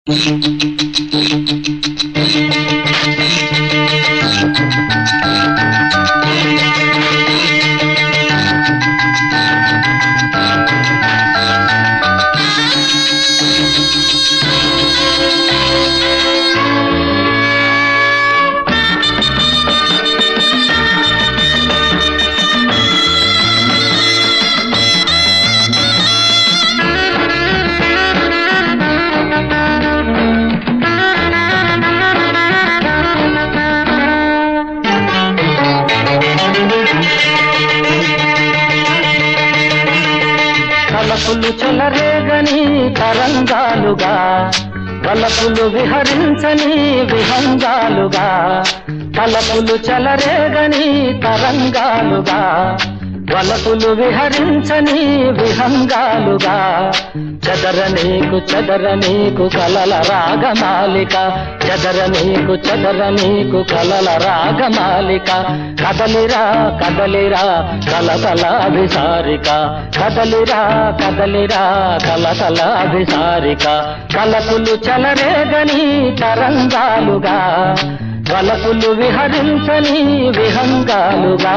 తలపులు చెలరేగని తరంగాలుగా వలపులు విహరించని విహంగాలుగా తలపులు చెలరేగని తరంగాలుగా వలపులు విహరించని విహంగాలుగా చదర నీకు చదర నీకు కలల రాగమాలిక చదర నీకు చదర నీకు కలల రాగమాలిక కదలిరా కదలిరా కలకలాభిసారిక కదలిరా కదలిరా కలకలాభిసారిక కలపులు చలరేగని తరంగాలుగా వలపులు విహరించని విహంగాలుగా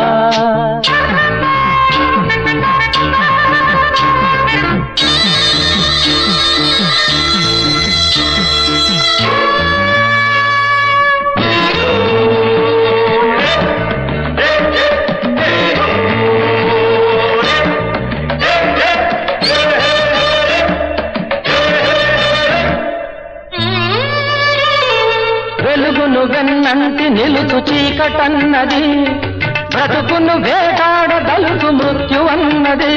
వెలుగును వెన్నంటి నిలుచు చీకటన్నది బ్రతుకును వేటాడదలుచు మృత్యు అన్నది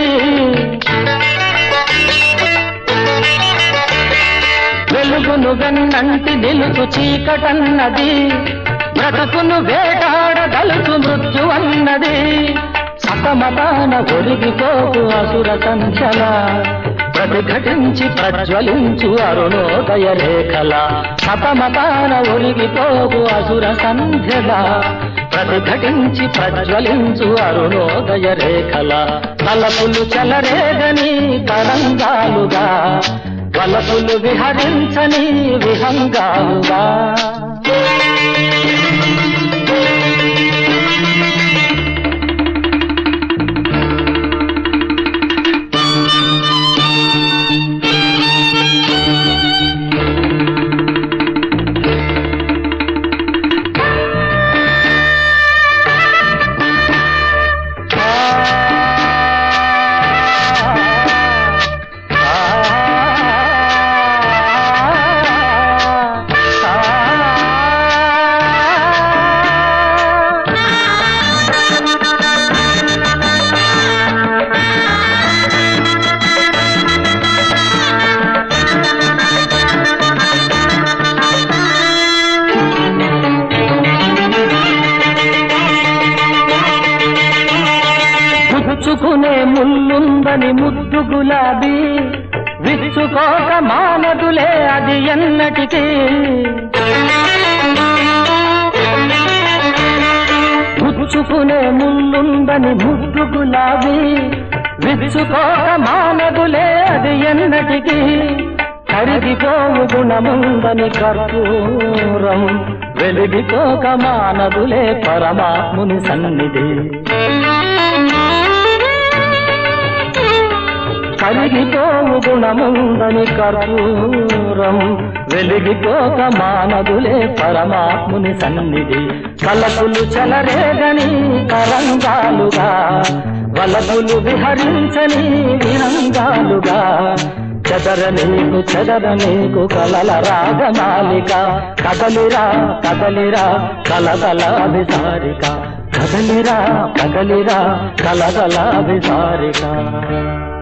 వెలుగును వెన్నంటి నిలుచు చీకటన్నది బ్రతుకును వేటాడదలుచు మృత్యు అన్నది సతమతాన ఒరిగిపోకు అసుర సంచల ప్రతిఘటించి ప్రజ్వలించు అరుణోదయ రేఖల సతమతాన ఒరిగిపోకు అసుర సంధ్యల ప్రతిఘటించి ప్రజ్వలించు అరుణోదయ రేఖల తలపులు చెలరేగని తరంగాలుగా వలపులు విహరించని విహంగాలుగా పుచ్చుకునే ముల్లుందని ముద్దు గులాబీ విచ్చుకోక మానదులే అది ఎన్నటికీ పుచ్చుకునే ముల్లుందని ముద్దు గులాబీ విచ్చుకోక మానదులే అది ఎన్నటికీ కరిగిపోవు గుణముందని కర్పూరం వెలిగిపోక మానదులే పరమాత్ముని సన్నిధి కరిగిపోవు గుణముందని కర్పూరం వెలిగిపోక మానదులే పరమాత్ముని సన్నిధి కలపులు చెలరేగని తరంగాలుగా వలపులు విహరించని విహంగాలుగా చదర నీకు చదర నీకు కలల రాగమాలిక కదలిరా కదలిరా కలకలాభిసారిక కదలిరా కదలిరా కలకలాభిసారిక